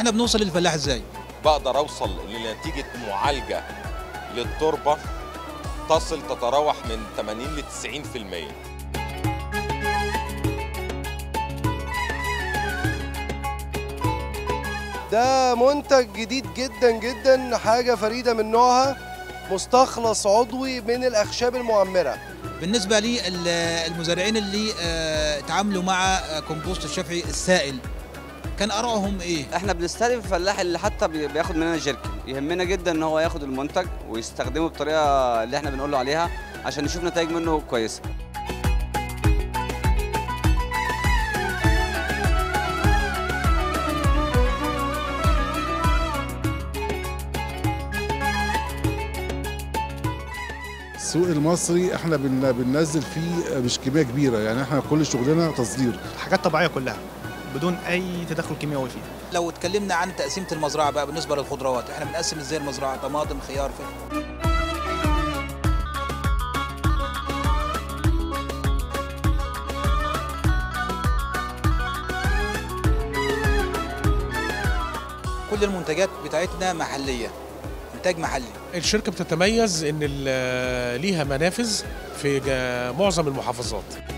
احنا بنوصل للفلاح ازاي بقدر اوصل لنتيجه معالجه للتربه تصل تتراوح من 80 ل 90% ده منتج جديد جدا جدا حاجة فريدة من نوعها مستخلص عضوي من الأخشاب المعمرة بالنسبه للمزارعين اللي آه، اتعاملوا مع آه، كومبوست الشفعي السائل كان ارائهم ايه احنا بنستهدف الفلاح اللي حتى بي- بياخد مننا جيركن يهمنا جدا ان هو ياخد المنتج ويستخدمه بالطريقه اللي احنا بنقول له عليها عشان نشوف نتائج منه كويسه السوق المصري احنا بن- بننزل فيه مش كميه كبيره يعني احنا كل شغلنا تصدير حاجات طبيعيه كلها بدون اي تدخل كيميائي فيها لو اتكلمنا عن تقسيمه المزرعه بقى بالنسبه للخضروات احنا بنقسم ازاي المزرعه طماطم خيار فلفل كل المنتجات بتاعتنا محليه انتاج محلي الشركة بتتميز إن ال- ليها منافذ في جا- معظم المحافظات